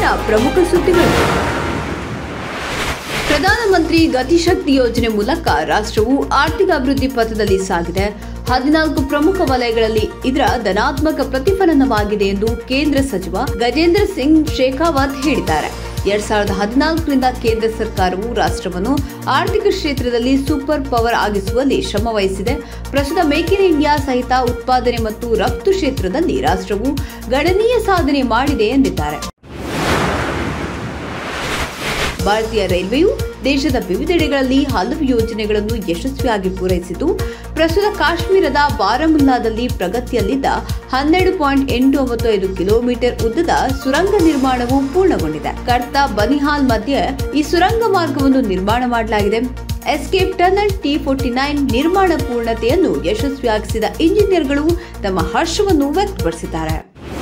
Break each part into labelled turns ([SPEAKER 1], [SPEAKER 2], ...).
[SPEAKER 1] ಇವತ್ತಿನ ಪ್ರಮುಖ ಸುದ್ದಿಗಳು ಪ್ರಧಾನಮಂತ್ರಿ ಗತಿಶಕ್ತಿ ಯೋಜನೆ ಮೂಲಕ ರಾಷ್ಟ್ರವು ಆರ್ಥಿಕ ಅಭಿವೃದ್ಧಿ ಪಥದಲ್ಲಿ ಸಾಗಿದೆ ಹದಿನಾಲ್ಕು ಪ್ರಮುಖ ವಲಯಗಳಲ್ಲಿ ಇದರ ಧನಾತ್ಮಕ ಪ್ರತಿಫಲನವಾಗಿದೆ ಎಂದು ಕೇಂದ್ರ ಸಚಿವ ಗಜೇಂದ್ರ ಸಿಂಗ್ ಶೇಖಾವತ್ ಹೇಳಿದ್ದಾರೆ ಎರಡ್ ಸಾವಿರದ ಹದಿನಾಲ್ಕರಿಂದ ಕೇಂದ್ರ ಸರ್ಕಾರವು ರಾಷ್ಟ್ರವನ್ನು ಆರ್ಥಿಕ ಕ್ಷೇತ್ರದಲ್ಲಿ ಸೂಪರ್ ಪವರ್ ಆಗಿಸುವಲ್ಲಿ ಶ್ರಮ ವಹಿಸಿದೆ ಪ್ರಸ್ತುತ ಮೇಕ್ ಇನ್ ಇಂಡಿಯಾ ಸಹಿತ ಉತ್ಪಾದನೆ ಮತ್ತು ರಫ್ತು ಕ್ಷೇತ್ರದಲ್ಲಿ ರಾಷ್ಟ್ರವು ಗಣನೀಯ ಸಾಧನೆ ಮಾಡಿದೆ ಎಂದಿದ್ದಾರೆ ಭಾರತೀಯ ರೈಲ್ವೆಯು ದೇಶದ ವಿವಿಧೆಡೆಗಳಲ್ಲಿ ಹಲವು ಯೋಜನೆಗಳನ್ನು ಯಶಸ್ವಿಯಾಗಿ ಪೂರೈಸಿದ್ದು ಪ್ರಸ್ತುತ ಕಾಶ್ಮೀರದ ಬಾರಾಮುಲ್ಲಾದಲ್ಲಿ ಪ್ರಗತಿಯಲ್ಲಿದ್ದ ಹನ್ನೆರಡು ಪಾಯಿಂಟ್ ಎಂಟು ಒಂಬತ್ತು ಐದು ಕಿಲೋಮೀಟರ್ ಉದ್ದದ ಸುರಂಗ ನಿರ್ಮಾಣವು ಪೂರ್ಣಗೊಂಡಿದೆ ಕಡ್ತಾ ಬನಿಹಾಲ್ ಮಧ್ಯೆ ಈ ಸುರಂಗ ಮಾರ್ಗವನ್ನು ನಿರ್ಮಾಣ ಮಾಡಲಾಗಿದೆ escape tunnel T forty nine ನಿರ್ಮಾಣ ಪೂರ್ಣತೆಯನ್ನು ಯಶಸ್ವಿಯಾಗಿಸಿದ ಇಂಜಿನಿಯರ್ಗಳು ತಮ್ಮ ಹರ್ಷವನ್ನು ವ್ಯಕ್ತಪಡಿಸಿದ್ದಾರೆ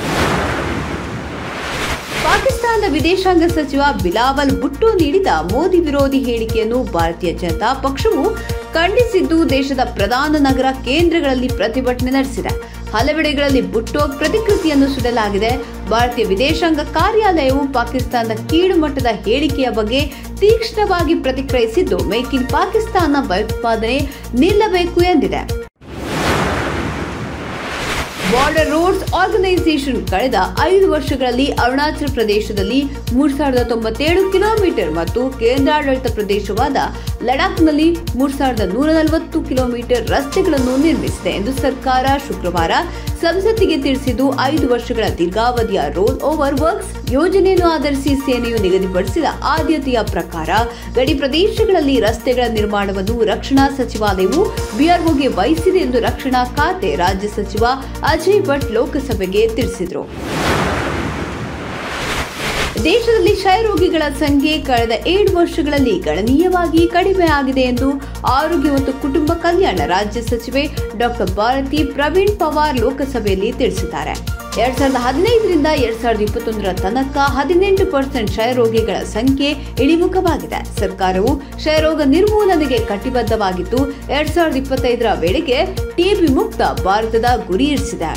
[SPEAKER 1] ಪಾಕಿಸ್ತಾನದ ವಿದೇಶಾಂಗ ಸಚಿವ ಬಿಲಾವಲ್ ಭುಟ್ಟೋ ನೀಡಿದ ಮೋದಿ ವಿರೋಧಿ ಹೇಳಿಕೆಯನ್ನು ಭಾರತೀಯ ಜನತಾ ಪಕ್ಷವು ಖಂಡಿಸಿದ್ದು ದೇಶದ ಪ್ರಧಾನ ನಗರ ಕೇಂದ್ರಗಳಲ್ಲಿ ಪ್ರತಿಭಟನೆ ನಡೆಸಿದೆ ಹಲವೆಡೆಗಳಲ್ಲಿ ಭುಟ್ಟೋ ಪ್ರತಿಕೃತಿಯನ್ನು ಸುಡಲಾಗಿದೆ ಭಾರತೀಯ ವಿದೇಶಾಂಗ ಕಾರ್ಯಾಲಯವು ಪಾಕಿಸ್ತಾನದ ಕೀಳು ಮಟ್ಟದ ಹೇಳಿಕೆಯ ಬಗ್ಗೆ ತೀಕ್ಷ್ಣವಾಗಿ ಪ್ರತಿಕ್ರಿಯಿಸಿದ್ದು ಮೇಕ್ ಇನ್ ಪಾಕಿಸ್ತಾನ ಭಯೋತ್ಪಾದನೆ ನಿಲ್ಲಬೇಕು ಎಂದಿದೆ ಬಾರ್ಡರ್ ರೋಡ್ಸ್ ಆರ್ಗನೈಸೇಷನ್ ಕಳೆದ ಐದು ವರ್ಷಗಳಲ್ಲಿ ಅರುಣಾಚಲ ಪ್ರದೇಶದಲ್ಲಿ ಮೂರ್ ಸಾವಿರದ ತೊಂಬತ್ತೇಳು ಕಿಲೋಮೀಟರ್ ಮತ್ತು ಕೇಂದ್ರಾಡಳಿತ ಪ್ರದೇಶವಾದ ಲಡಾಖ್ನಲ್ಲಿ ಮೂರ್ ಸಾವಿರದ ನೂರ ನಲವತ್ತು ಕಿಲೋಮೀಟರ್ ರಸ್ತೆಗಳನ್ನು ನಿರ್ಮಿಸಿದೆ ಎಂದು ಸರ್ಕಾರ ಶುಕ್ರವಾರ ಸಂಸತ್ತಿಗೆ ತಿಳಿಸಿದ್ದು ಐದು ವರ್ಷಗಳ ದೀರ್ಘಾವಧಿಯ ರೋಲ್ ಓವರ್ ವರ್ಕ್ಸ್ ಯೋಜನೆಯನ್ನು ಆಧರಿಸಿ ಸೇನೆಯು ನಿಗದಿಪಡಿಸಿದ ಆದ್ಯತೆಯ ಪ್ರಕಾರ ಗಡಿ ಪ್ರದೇಶಗಳಲ್ಲಿ ರಸ್ತೆಗಳ ನಿರ್ಮಾಣವನ್ನು ರಕ್ಷಣಾ ಸಚಿವಾಲಯವು ಬಿಆರ್ಒಗೆ ವಹಿಸಿದೆ ಎಂದು ರಕ್ಷಣಾ ಖಾತೆ ರಾಜ್ಯ ಸಚಿವ ಅಜಯ್ ಭಟ್ ಲೋಕಸಭೆಗೆ ತಿಳಿಸಿದರು ದೇಶದಲ್ಲಿ ಕ್ಷಯರೋಗಿಗಳ ಸಂಖ್ಯೆ ಕಳೆದ ಏಳು ವರ್ಷಗಳಲ್ಲಿ ಗಣನೀಯವಾಗಿ ಕಡಿಮೆ ಆಗಿದೆ ಎಂದು ಆರೋಗ್ಯ ಮತ್ತು ಕುಟುಂಬ ಕಲ್ಯಾಣ ರಾಜ್ಯ ಸಚಿವೆ ಡಾಕ್ಟರ್ ಭಾರತಿ ಪ್ರವೀಣ್ ಪವಾರ್ ಲೋಕಸಭೆಯಲ್ಲಿ ತಿಳಿಸಿದ್ದಾರೆ ಎರಡ್ ಸಾವಿರದ ಹದಿನೈದರಿಂದ ಎರಡ್ ಸಾವಿರದ ಇಪ್ಪತ್ತೊಂದರ ತನಕ ಹದಿನೆಂಟು ಪರ್ಸೆಂಟ್ ಕ್ಷಯರೋಗಿಗಳ ಸಂಖ್ಯೆ ಇಳಿಮುಖವಾಗಿದೆ ಸರ್ಕಾರವು ಕ್ಷಯರೋಗ ನಿರ್ಮೂಲನೆಗೆ ಕಟಿಬದ್ಧವಾಗಿದ್ದು ಎರಡ್ ಸಾವಿರದ ಇಪ್ಪತ್ತೈದರ ವೇಳೆಗೆ ಟಿಬಿ ಮುಕ್ತ ಭಾರತದ ಗುರಿ ಇರಿಸಿದೆ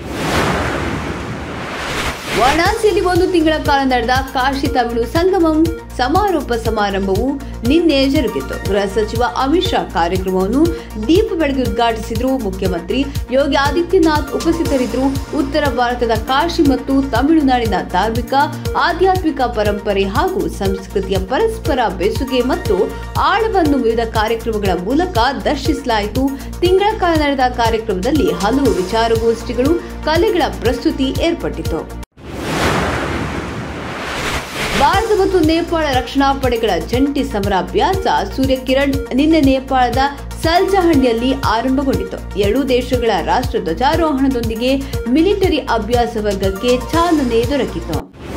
[SPEAKER 1] ವಾರಣಾಸಿಯಲ್ಲಿ ಒಂದು ತಿಂಗಳ ಕಾಲ ನಡೆದ ಕಾಶಿ ತಮಿಳು ಸಂಗಮಂ ಸಮಾರೋಪ ಸಮಾರಂಭವು ನಿನ್ನೆ ಜರುಗಿತು ಗೃಹ ಸಚಿವ ಅಮಿತ್ ಶಾ ಕಾರ್ಯಕ್ರಮವನ್ನು ದೀಪ ಬೆಳಗ್ಗೆ ಉದ್ಘಾಟಿಸಿದ್ರು ಮುಖ್ಯಮಂತ್ರಿ ಯೋಗಿ ಆದಿತ್ಯನಾಥ್ ಉಪಸ್ಥಿತರಿದ್ದರು ಉತ್ತರ ಭಾರತದ ಕಾಶಿ ಮತ್ತು ತಮಿಳುನಾಡಿನ ಧಾರ್ಮಿಕ ಆಧ್ಯಾತ್ಮಿಕ ಪರಂಪರೆ ಹಾಗೂ ಸಂಸ್ಕೃತಿಯ ಪರಸ್ಪರ ಬೆಸುಗೆ ಮತ್ತು ಆಳವನ್ನು ವಿವಿಧ ಕಾರ್ಯಕ್ರಮಗಳ ಮೂಲಕ ದರ್ಶಿಸಲಾಯಿತು ತಿಂಗಳ ಕಾಲ ನಡೆದ ಕಾರ್ಯಕ್ರಮದಲ್ಲಿ ಹಲವು ವಿಚಾರಗೋಷ್ಠಿಗಳು ಕಲೆಗಳ ಪ್ರಸ್ತುತಿ ಏರ್ಪಟ್ಟಿತು ಭಾರತ ಮತ್ತು ನೇಪಾಳ ರಕ್ಷಣಾ ಪಡೆಗಳ ಜಂಟಿ ಸಮರಾಭ್ಯಾಸ ಸೂರ್ಯಕಿರಣ್ ನಿನ್ನೆ ನೇಪಾಳದ ಸಲ್ಜಹಂಡಿಯಲ್ಲಿ ಆರಂಭಗೊಂಡಿತು ಎರಡೂ ದೇಶಗಳ ರಾಷ್ಟ್ರ ಧ್ವಜಾರೋಹಣದೊಂದಿಗೆ ಮಿಲಿಟರಿ ಅಭ್ಯಾಸ ವರ್ಗಕ್ಕೆ ಚಾಲನೆ ದೊರಕಿತು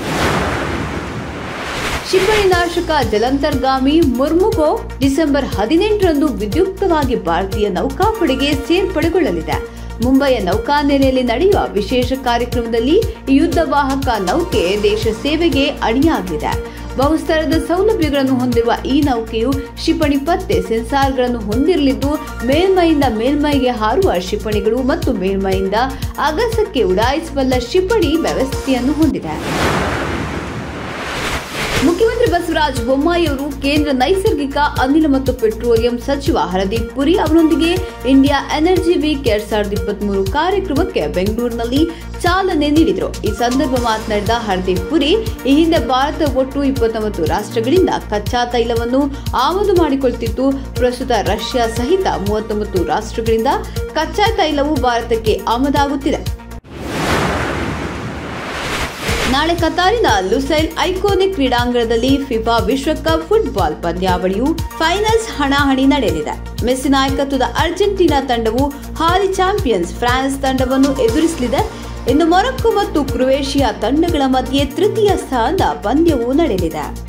[SPEAKER 1] ಕ್ಷಿಪಣಿ ನಾಶಕ ಜಲಂತರ್ಗಾಮಿ ಮುರ್ಮುಗೋ ಡಿಸೆಂಬರ್ ಹದಿನೆಂಟರಂದು ವಿದ್ಯುಕ್ತವಾಗಿ ಭಾರತೀಯ ನೌಕಾಪಡೆಗೆ ಸೇರ್ಪಡೆಗೊಳ್ಳಲಿದೆ ಮುಂಬೈಯ ನೌಕಾನೆಲೆಯಲ್ಲಿ ನಡೆಯುವ ವಿಶೇಷ ಕಾರ್ಯಕ್ರಮದಲ್ಲಿ ಈ ಯುದ್ಧ ವಾಹಕ ನೌಕೆ ದೇಶ ಸೇವೆಗೆ ಅಣಿಯಾಗಲಿದೆ ಬಹುಸ್ತರದ ಸೌಲಭ್ಯಗಳನ್ನು ಹೊಂದಿರುವ ಈ ನೌಕೆಯು ಕ್ಷಿಪಣಿ ಪತ್ತೆ ಸೆನ್ಸಾರ್ಗಳನ್ನು ಹೊಂದಿರಲಿದ್ದು ಮೇಲ್ಮೈಯಿಂದ ಮೇಲ್ಮೈಗೆ ಹಾರುವ ಕ್ಷಿಪಣಿಗಳು ಮತ್ತು ಮೇಲ್ಮೈಯಿಂದ ಅಗಸಕ್ಕೆ ಉಡಾಯಿಸಬಲ್ಲ ಕ್ಷಿಪಣಿ ವ್ಯವಸ್ಥೆಯನ್ನು ಹೊಂದಿದೆ ಮುಖ್ಯಮಂತ್ರಿ ಬಸವರಾಜ ಬೊಮ್ಮಾಯಿ ಅವರು ಕೇಂದ್ರ ನೈಸರ್ಗಿಕ ಅನಿಲ ಮತ್ತು ಪೆಟ್ರೋಲಿಯಂ ಸಚಿವ ಹರದೀಪ್ ಪುರಿ ಅವರೊಂದಿಗೆ ಇಂಡಿಯಾ ಎನರ್ಜಿ ವೀಕ್ ಎರಡ್ ಸಾವಿರದ ಇಪ್ಪತ್ಮೂರು ಕಾರ್ಯಕ್ರಮಕ್ಕೆ ಬೆಂಗಳೂರಿನಲ್ಲಿ ಚಾಲನೆ ನೀಡಿದರು ಈ ಸಂದರ್ಭ ಮಾತನಾಡಿದ ಹರ್ದೀಪ್ ಪುರಿ ಈ ಹಿಂದೆ ಭಾರತ ಒಟ್ಟು ಇಪ್ಪತ್ತೊಂಬತ್ತು ರಾಷ್ಟ್ರಗಳಿಂದ ಕಚ್ಚಾ ತೈಲವನ್ನು ಆಮದು ಮಾಡಿಕೊಳ್ತಿತ್ತು ಪ್ರಸ್ತುತ ರಷ್ಯಾ ಸಹಿತ ಮೂವತ್ತೊಂಬತ್ತು ರಾಷ್ಟ್ರಗಳಿಂದ ಕಚ್ಚಾ ತೈಲವು ಭಾರತಕ್ಕೆ ಆಮದಾಗುತ್ತಿದೆ ನಾಳೆ ಕತಾರಿನ ಲುಸೈಲ್ ಐಕೋನಿಕ್ ಕ್ರೀಡಾಂಗಣದಲ್ಲಿ ಫಿಫಾ ವಿಶ್ವಕಪ್ ಫುಟ್ಬಾಲ್ ಪಂದ್ಯಾವಳಿಯು ಫೈನಲ್ಸ್ ಹಣಾಹಣಿ ನಡೆಯಲಿದೆ ಮೆಸ್ಸಿ ನಾಯಕತ್ವದ ಅರ್ಜೆಂಟೀನಾ ತಂಡವು ಹಾಲಿ ಚಾಂಪಿಯನ್ಸ್ ಫ್ರಾನ್ಸ್ ತಂಡವನ್ನು ಎದುರಿಸಲಿದೆ ಇನ್ನು ಮೊರಕ್ಕೊ ಮತ್ತು ಕ್ರೊವೇಷಿಯಾ ತಂಡಗಳ ಮಧ್ಯೆ ತೃತೀಯ ಸ್ಥಾನದ ಪಂದ್ಯವು ನಡೆಯಲಿದೆ